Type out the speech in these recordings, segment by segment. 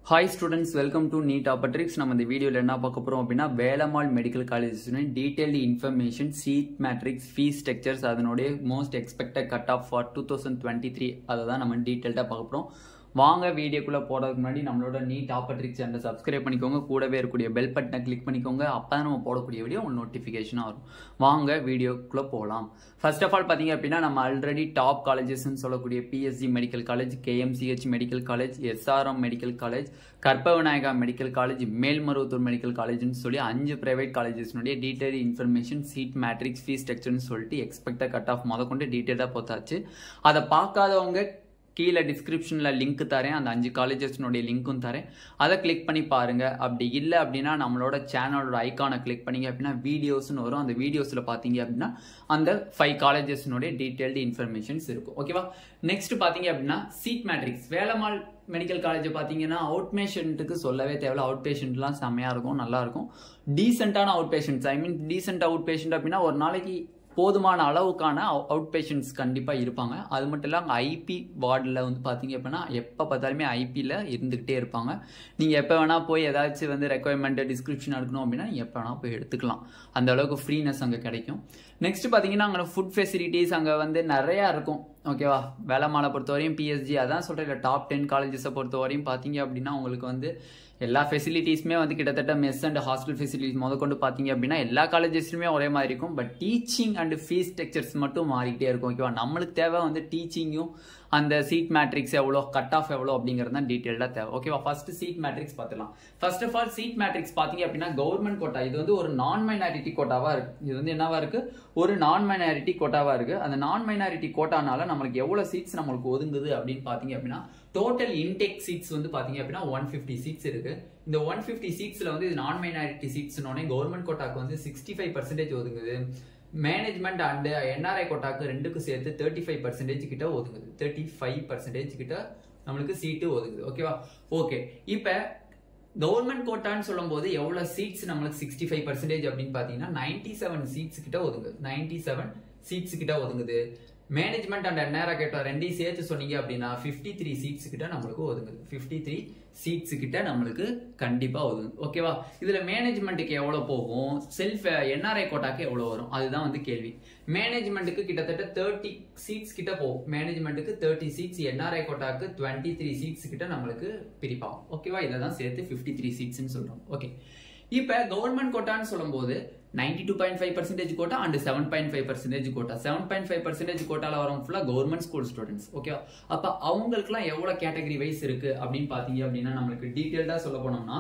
hi students welcome to NEET ஆப்பட்ரிக்ஸ் நம்ம இந்த வீடியோவில் என்ன பார்க்க போகிறோம் அப்படின்னா Velammal medical college detailed information seat matrix fees structures அதனுடைய most expected cut off for two thousand twenty three அதை தான் நம்ம டீட்டெயில்டாக பார்க்க போகிறோம் வாங்க வீடியோக்குள்ளே போகிறதுக்கு முன்னாடி நம்மளோட நீட் ஆப்பட்ரிக்ஸ் சேனலை சப்ஸ்கிரைப் பண்ணிக்கோங்க கூடவே இருக்கக்கூடிய பெல் பட்டனை கிளிக் பண்ணிக்கோங்க அப்போ தான் நம்ம போடக்கூடிய வீடியோ உங்களுக்கு நோட்டிஃபிகேஷனாக வரும் வாங்க வீடியோக்குள்ளே போகலாம் ஃபர்ஸ்ட் ஆஃப் ஆல் பார்த்தீங்க அப்படின்னா நம்ம ஆல்ரெடி டாப் காலேஜஸ்ன்னு சொல்லக்கூடிய PSG medical college KMCH medical college SRM medical college Karpaga Vinayaka medical college Melmaruvathur medical காலேஜ்னு சொல்லி அஞ்சு பிரைவேட் காலேஜஸ்னுடைய detail information seat matrix fees ஸ்ட்ரக்சர்னு சொல்லிட்டு எக்ஸ்பெக்டட் கட் ஆஃப் முத கொண்டு டீட்டெயிலாக பார்த்தாச்சு அதை பார்க்காதவங்க கீழே டிஸ்கிரிப்ஷனில் லிங்க் தரேன் அந்த அஞ்சு காலேஜஸ்னுடைய லிங்க்கும் தரேன் அதை கிளிக் பண்ணி பாருங்கள் அப்படி இல்லை அப்படின்னா நம்மளோட சேனலோட ஐக்கானை கிளிக் பண்ணீங்க அப்படின்னா வீடியோஸ்னு வரும் அந்த வீடியோஸில் பார்த்தீங்க அப்படின்னா அந்த ஃபைவ் காலேஜஸ்னுடைய டீட்டெயில்டு இன்ஃபர்மேஷன்ஸ் இருக்கும் ஓகேவா நெக்ஸ்ட் பார்த்தீங்க அப்படின்னா seat matrix Velammal medical college பார்த்தீங்கன்னா அவுட் பேஷண்ட்டுக்கு சொல்லவே தேவையில்ல அவுட் பேஷண்ட்லாம் செம்மையாக இருக்கும் நல்லா இருக்கும் டீசெண்டான out patients I mean decent out patient அப்படின்னா ஒரு நாளைக்கு போதுமான அளவுக்கான அவுட் பேஷண்ட்ஸ் கண்டிப்பாக இருப்பாங்க அது மட்டும் இல்லாமல் ஐபி வார்டில் வந்து பார்த்தீங்க அப்படின்னா எப்போ பார்த்தாலுமே ஐபியில் இருந்துக்கிட்டே இருப்பாங்க நீங்கள் எப்போ வேணால் போய் ஏதாச்சும் வந்து ரெக்குவயர்மெண்ட் டிஸ்கிரிப்ஷன் எடுக்கணும் அப்படின்னா நீங்கள் எப்போ வேணால் போய் எடுத்துக்கலாம் அந்த அளவுக்கு ஃப்ரீனஸ் அங்கே கிடைக்கும் நெக்ஸ்ட் பார்த்தீங்கன்னா அங்கே ஃபுட் ஃபெசிலிட்டிஸ் அங்கே வந்து நிறையா இருக்கும் ஓகேவா வேலைமாலை பொறுத்தவரையும் பிஎஸ்ஜி அதான் சொல்கிறேன் டாப் டென் காலேஜஸை பொறுத்தவரையும் பார்த்தீங்க அப்படின்னா உங்களுக்கு வந்து எல்லா ஃபெசிலிட்டிஸுமே வந்து கிட்டத்தட்ட மெஸ் அண்ட் ஹாஸ்டல் ஃபெசிலிட்டிஸ் முதற்கொண்டு பார்த்தீங்க அப்படின்னா எல்லா காலேஜஸ்லையுமே ஒரே மாதிரி இருக்கும் but teaching and fees structures மட்டும் மாறிக்கிட்டே இருக்கும் ஓகேவா நம்மளுக்கு தேவை வந்து டீச்சிங்கும் அந்த சீட் மேட்ரிக்ஸ் எவ்வளோ கட் ஆஃப் எவ்வளோ அப்படிங்கிறது தான் டீட்டெயிலாக தேவை ஓகேவா ஃபர்ஸ்ட் சீட் மேட்ரிக்ஸ் பார்த்துலாம் first of all seat matrix பார்த்தீங்க அப்படின்னா கவர்மெண்ட் கோட்டா இது வந்து ஒரு நான் மைனாரிட்டி கோட்டாவா இருக்கு இது வந்து என்னவா இருக்கு ஒரு நான் மைனாரிட்டி கோட்டாவா இருக்கு அந்த நான் மைனாரிட்டி கோட்டானால நம்மளுக்கு எவ்வளவு சீட்ஸ் நம்மளுக்கு ஒதுங்குது அப்படின்னு பார்த்தீங்க அப்படின்னா டோட்டல் இன்டேக் சீட்ஸ் வந்து பார்த்தீங்க அப்படின்னா ஒன் ஃபிஃப்டி சீட்ஸ் இருக்கு இந்த ஒன் ஃபிஃப்டி சீட்ஸ்ல வந்து இது நான் மைனாரிட்டி சீட்ஸ்னோடனே கவர்மெண்ட் கோட்டாக்கு வந்து சிக்ஸ்டி ஃபைவ் பர்சன்டேஜ் ஒதுங்குது மேனேஜ்மெண்ட் அண்ட் என்ஆர்ஐ கோட்டாக்கு ரெண்டுக்கும் சேர்த்து தேர்ட்டி ஃபைவ் பர்சன்டேஜ் கிட்ட ஒதுங்குது தேர்ட்டி ஃபைவ் பர்சன்டேஜ் கிட்ட நம்மளுக்கு சீட்டு ஒதுங்குது ஓகேவா ஓகே இப்போ கவர்மெண்ட் கோட்டான்னு சொல்லும் போது எவ்வளவு சீட்ஸ் நம்மளுக்கு சிக்ஸ்டி ஃபைவ் பர்சன்டேஜ் அப்படின்னு பாத்தீங்கன்னா நைன்டி செவன் சீட்ஸ் கிட்ட ஒதுங்குது நைன்டி செவன் சீட்ஸ் கிட்ட ஒதுங்குது மேனேஜ்மெண்ட் அண்ட் என்ஆர்ஐ கேட்டா ரெண்டையும் சேர்த்து சொன்னீங்க அப்படின்னா ஃபிஃப்டி த்ரீ சீட்ஸ் கிட்ட நம்மளுக்கு ஒதுங்குது ஃபிஃப்டி த்ரீ சீட்ஸ் கிட்ட நம்மளுக்கு கண்டிப்பா ஒதுங்குது ஓகேவா இதுல மேனேஜ்மெண்ட்டுக்கு எவ்வளவு போகும் செல்ஃப் என்ஆர்ஐ கோட்டாக்கு எவ்வளவு வரும் அதுதான் வந்து கேள்வி மேனேஜ்மெண்ட்டுக்கு கிட்டத்தட்ட தேர்ட்டி சீட்ஸ் கிட்ட போகும் மேனேஜ்மெண்ட்டுக்கு தேர்ட்டி சீட்ஸ் என்ஆர்ஐ கோட்டாக்கு டுவெண்ட்டி த்ரீ சீட்ஸ் கிட்ட நம்மளுக்கு பிரிப்பாகும் ஓகேவா இதை தான் சேர்த்து ஃபிஃப்டி த்ரீ சீட்ஸ்னு சொல்றோம் ஓகே இப்ப கவர்மெண்ட் கோட்டான்னு சொல்லும்போது ninety two point five percentage quota and seven point five percentage quota seven point five percentage கோட்டால வரவங்க ஃபுல்லா கவர்மெண்ட் ஸ்கூல் ஸ்டூடெண்ட்ஸ் ஓகேவா அப்ப அவங்களுக்குலாம் எவ்வளவு கேட்டகரி வைஸ் இருக்கு அப்படின்னு பாத்தீங்க அப்படின்னா நம்மளுக்கு டீட்டெயில்டா சொல்ல போனோம்னா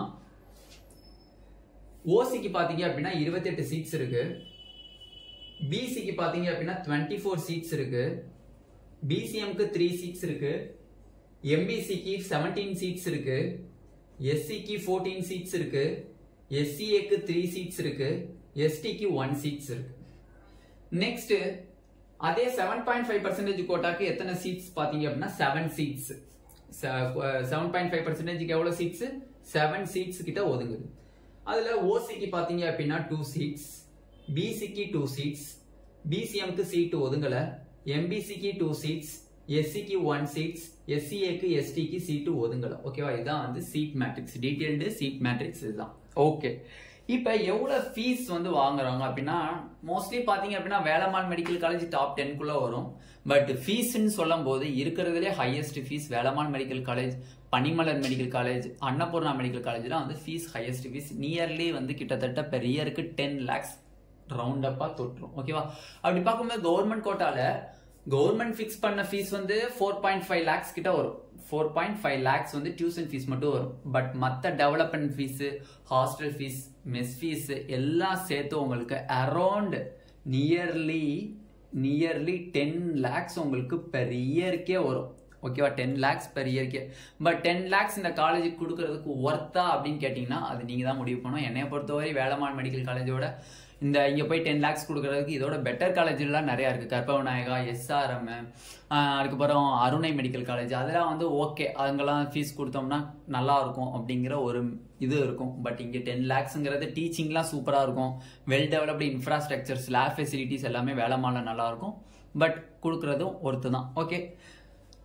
ஓசிக்கு பாத்தீங்க அப்படின்னா இருபத்தெட்டு சீட்ஸ் இருக்கு பிசிக்கு பாத்தீங்க அப்படின்னா டுவெண்ட்டி ஃபோர் சீட்ஸ் இருக்கு பிசிஎம்க்கு த்ரீ சீட்ஸ் இருக்கு எம்பிசிக்கு செவன்டீன் சீட்ஸ் இருக்கு எஸ்சிக்கு ஃபோர்டீன் சீட்ஸ் இருக்கு எஸ்சிஏக்கு த்ரீ சீட்ஸ் இருக்கு எஸ்டிக்கு ஒன் சீட்ஸ் இருக்கு நெக்ஸ்ட் அதே செவன் பாயிண்ட் ஃபைவ் பர்சன்டேஜ் கோட்டாக்கு எத்தனை சீட்ஸ் பாத்தீங்க அப்படின்னா seven seats seven point five பர்சன்டேஜ்க்கு எவ்வளவு சீட்ஸ் செவன் சீட்ஸ் கிட்ட ஒதுங்குது அதுல ஓசிக்கு பாத்தீங்க அப்படின்னா டூ சீட்ஸ் பிசிக்கு டூ சீட்ஸ் பிசிஎம்க்கு சீட்டு ஒதுங்கல எம்பிசிக்கு டூ சீட்ஸ் எஸ்சிக்கு ஒன் சீட்ஸ் எஸ்சிஏக்கு எஸ்டிக்கு சீட்டு ஒதுங்கல ஓகேவா இதுதான் வந்து seat matrix detailed seat matrix இதுதான் ஓகே இப்போ எவ்வளோ ஃபீஸ் வந்து வாங்குறாங்க அப்படின்னா மோஸ்ட்லி பார்த்தீங்க அப்படின்னா வேலம்மாள் மெடிக்கல் காலேஜ் டாப் டென்குள்ளே வரும் பட் ஃபீஸ்ன்னு சொல்லும் போது இருக்கிறதுலே highest fees Velammal medical college Panimalar medical college Annapoorna medical காலேஜ்லாம் வந்து ஃபீஸ் ஹையஸ்ட் ஃபீஸ் நியர்லி வந்து கிட்டத்தட்ட பெர் இயருக்கு டென் லேக்ஸ் ரவுண்ட் அப்பாக தொட்டுரும் ஓகேவா அப்படி பார்க்கும்போது கவர்மெண்ட் கோட்டால கவர்மெண்ட் ஃபிக்ஸ் பண்ண ஃபீஸ் வந்து ஃபோர் பாயிண்ட் ஃபைவ் லேக்ஸ் கிட்ட வரும் ஃபோர் பாயிண்ட் ஃபைவ் லேக்ஸ் வந்து டியூஷன் ஃபீஸ் மட்டும் வரும் பட் மற்ற development fees hostel fees mess fees எல்லாம் சேர்த்து உங்களுக்கு around nearly nearly ten lakhs உங்களுக்கு பெர் இயருக்கே வரும் ஓகேவா டென் லேக்ஸ் பெர் இயர்க்கே பட் டென் லேக்ஸ் இந்த காலேஜுக்கு கொடுக்கறதுக்கு ஒர்த்தா அப்படின்னு கேட்டிங்கன்னா அது நீங்கள் தான் முடிவு பண்ணணும் என்னைய பொறுத்தவரை வேலம்மாள் மெடிக்கல் காலேஜோட இந்த இங்கே போய் டென் லேக்ஸ் கொடுக்கறதுக்கு இதோட பெட்டர் காலேஜ்லாம் நிறையா இருக்குது கற்பக விநாயகா எஸ்ஆர்எம் அதுக்கப்புறம் அருணை மெடிக்கல் காலேஜ் அதெல்லாம் வந்து ஓகே அங்கெல்லாம் ஃபீஸ் கொடுத்தோம்னா நல்லா இருக்கும் அப்படிங்கிற ஒரு இது இருக்கும் பட் இங்கே டென் லேக்ஸுங்கிறது டீச்சிங்லாம் சூப்பராக இருக்கும் well developed infrastructures lab facilities எல்லாமே வேலைமால நல்லா இருக்கும் பட் கொடுக்குறதும் ஒருத்து தான் ஓகே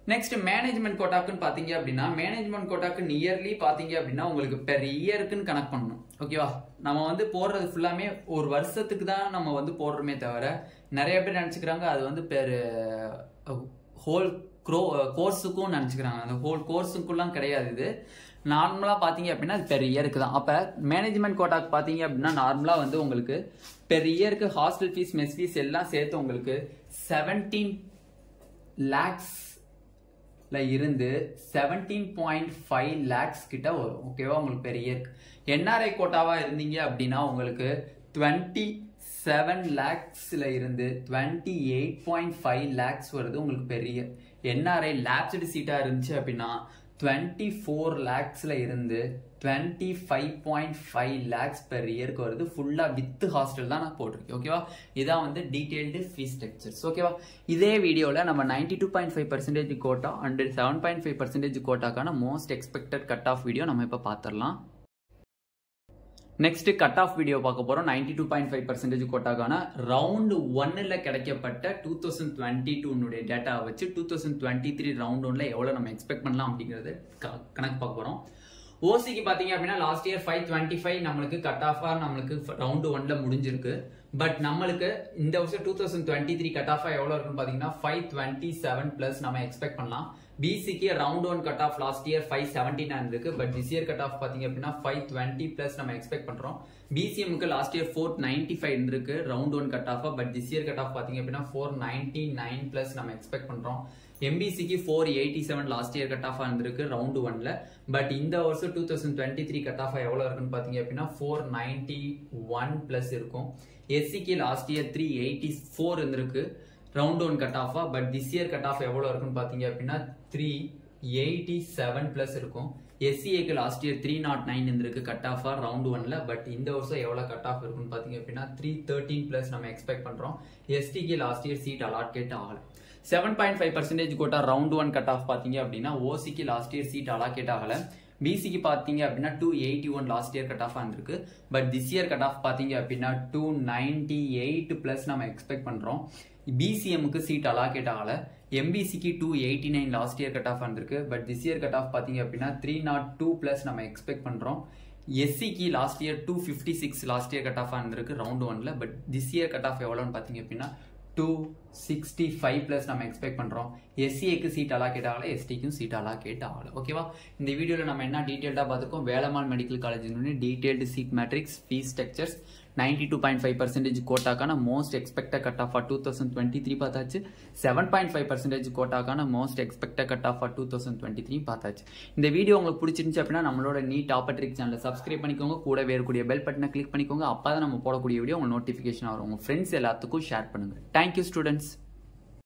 நெக்ஸ்ட் மேனேஜ்மெண்ட் கோட்டாக்குன்னு பாத்தீங்க அப்படின்னா மேனேஜ்மெண்ட் கோட்டாக்கு நியர்லி பாத்தீங்க அப்படின்னா உங்களுக்கு பெர் இயருக்குன்னு கணக்கு பண்ணணும் ஓகேவா நம்ம வந்து போடுறது ஃபுல்லாமே ஒரு வருஷத்துக்கு தான் நம்ம வந்து போடுறோமே தவிர நிறைய பேர் நினச்சிக்கிறாங்க அது வந்து பெர் ஹோல் க்ரோ கோர்ஸுக்கும் நினச்சிக்கிறாங்க அந்த ஹோல் கோர்ஸுக்குலாம் கிடையாது இது நார்மலாக பார்த்தீங்க அப்படின்னா அது பெர் இயருக்கு தான் அப்போ மேனேஜ்மெண்ட் கோட்டாக்கு பார்த்தீங்க அப்படின்னா நார்மலாக வந்து உங்களுக்கு பெர் இயருக்கு ஹாஸ்டல் ஃபீஸ் மெஸ் ஃபீஸ் எல்லாம் சேர்த்து உங்களுக்கு செவன்டீன் லேக்ஸ்ல இருந்து செவன்டீன் பாயிண்ட் ஃபைவ் லேக்ஸ் கிட்ட வரும் ஓகேவா உங்களுக்கு பெரிய என்ஆர்ஐ கோட்டாவா இருந்தீங்க அப்படின்னா உங்களுக்கு டுவெண்ட்டி செவன் லேக்ஸ்ல இருந்து twenty eight point five lakhs வருது உங்களுக்கு பெரிய என்ஆர்ஐ லேப்ஸ்டு சீட்டா இருந்துச்சு அப்படின்னா டுவெண்ட்டி ஃபோர் லேக்ஸ்ல இருந்து twenty five point five lakhs per இயருக்கு வருது ஃபுல்லாக வித் ஹாஸ்டல் தான் நான் போட்டிருக்கேன் ஓகேவா இதான் வந்து டீடைல்டு ஃபீஸ் ஸ்ட்ரக்சர்ஸ் ஓகேவா இதே வீடியோவில் நம்ம ninety two point five percentage quota and seven point five percentage கோட்டாக்கான most expected cut off video நம்ம இப்போ பார்த்துடலாம் நெக்ஸ்ட் கட் ஆஃப் வீடியோ பார்க்க போறோம் ninety two point five percentage கோட்டாக்கான ரவுண்ட் ஒன்னில் கிடைக்கப்பட்ட டூ தௌசண்ட் டுவெண்ட்டி டூனுடைய டேட்டா வச்சு two thousand twenty three round ஒன்ல எவ்வளோ நம்ம எக்ஸ்பெக்ட் பண்ணலாம் அப்படிங்கிறது கணக்கு பார்க்க போறோம் ஓசிக்கு பாத்தீங்க அப்படின்னா last year five twenty five நம்மளுக்கு கட் ஆஃபா நம்மளுக்கு ரவுண்டு ஒன்ல முடிஞ்சிருக்கு பட் நம்மளுக்கு இந்த வருஷம் two thousand twenty three cut ஆஃபா எவ்வளோ இருக்குன்னு பாத்தீங்கன்னா ஃபைவ் டுவெண்ட்டி செவன் பிளஸ் நம்ம எக்ஸ்பெக்ட் பண்ணலாம் பிசிக்கு round one cut off last year five seventy nine இருக்கு but this year cut off பாத்தீங்க அப்படின்னா ஃபைவ் டுவெண்ட்டி பிளஸ் நம்ம எக்ஸ்பெக்ட் பண்றோம் பிசிஎம்க்கு last year four ninety five இருந்திருக்கு round one cut of but this year cut off பாத்தீங்க அப்படின்னா four ninety nine plus நம்ம எக்ஸ்பெக்ட் பண்றோம் எம்பிசிக்கு four eighty seven last year cut off இருந்திருக்கு ரவுண்ட் ஒன்ல பட் இந்த வருஷம் two thousand twenty three cut off எவ்வளோ இருக்குன்னு பாத்தீங்க அப்படின்னா ஃபோர் நைன்டி ஒன் பிளஸ் இருக்கும் எஸ்சிக்கு last year three eighty four இருந்திருக்கு ரவுண்ட் ஒன் கட் ஆஃபா but this year cut off எவ்வளோ இருக்குன்னு பார்த்தீங்க அப்படின்னா த்ரீ எயிட்டி செவன் ப்ளஸ் இருக்கும் எஸ்சிஏக்கு last year three nought nine இருந்திருக்கு கட் ஆஃபா ரவுண்ட் ஒன்ல பட் இந்த வருஷம் எவ்வளோ கட் ஆஃப் இருக்குன்னு பார்த்தீங்க அப்படின்னா த்ரீ தேர்ட்டீன் ப்ளஸ் நம்ம எக்ஸ்பெக்ட் பண்ணுறோம் எஸ்டிக்கு லாஸ்ட் இயர் சீட் அலாட்கேட் ஆகல seven point five percentage quota round one cut off பார்த்தீங்க அப்படின்னா ஓசிக்கு லாஸ்ட் இயர் சீட் அலாக்கேட் ஆகல பிசிக்கு பார்த்தீங்க அப்படின்னா two eighty one last year cut off இருந்திருக்கு but this year cut off பார்த்தீங்க அப்படின்னா டூ நைன்டி எயிட் பிளஸ் நம்ம எக்ஸ்பெக்ட் பண்ணுறோம் பிசிஎம்க்கு சீட் அலாக்கேட் ஆகல எம்பிசிக்கு two eighty nine last year cut off இருந்திருக்கு but this year cut off பார்த்தீங்க அப்படின்னா த்ரீ நாட் டூ பிளஸ் நம்ம எக்ஸ்பெக்ட் பண்ணுறோம் எஸ்சிக்கு last year two fifty six last year cut off இருந்திருக்கு ரவுண்ட் ஒன்ல but this year cut off எவ்வளோன்னு பார்த்தீங்க அப்படின்னா டூ சிக்ஸ்டி ஃபைவ் ப்ளஸ் நம்ம எக்ஸ்பெக்ட் பண்ணுறோம் எஸ்சிஏக்கு சீட் அலாக்கேட் ஆகல எஸ்டிக்கும் சீட் அலாக்கேட் ஆகல ஓகேவா இந்த வீடியோவில் நம்ம என்ன டீட்டெயில்டாக பார்த்துருக்கோம் Velammal medical college detailed seat matrix fees structures ninety two point five percentage கோட்டாக்கான most expected cut off two thousand twenty three பார்த்தாச்சு செவன் பாயிண்ட் ஃபைவ் பர்சன்டேஜ் கோட்டாக்கான most expected cut off two thousand twenty three பார்த்தாச்சு இந்த video உங்களுக்கு பிடிச்சிருந்துச்சு அப்படின்னா நம்மளோட NEET ஆப்பர்ட்ரிக் சேனலை சப்ஸ்கிரைப் பண்ணிக்கோங்க கூட வேறக்கூடிய பெல் பட்டனை கிளிக் பண்ணிக்கோங்க அப்போ தான் நம்ம போடக்கூடிய வீடியோ உங்களுக்கு நோட்டிஃபிகேஷன் வரும் உங்கள் ஃப்ரெண்ட்ஸ் எல்லாத்துக்கும் ஷேர் பண்ணுங்கள் தேங்க்யூ ஸ்டூடெண்ட்ஸ்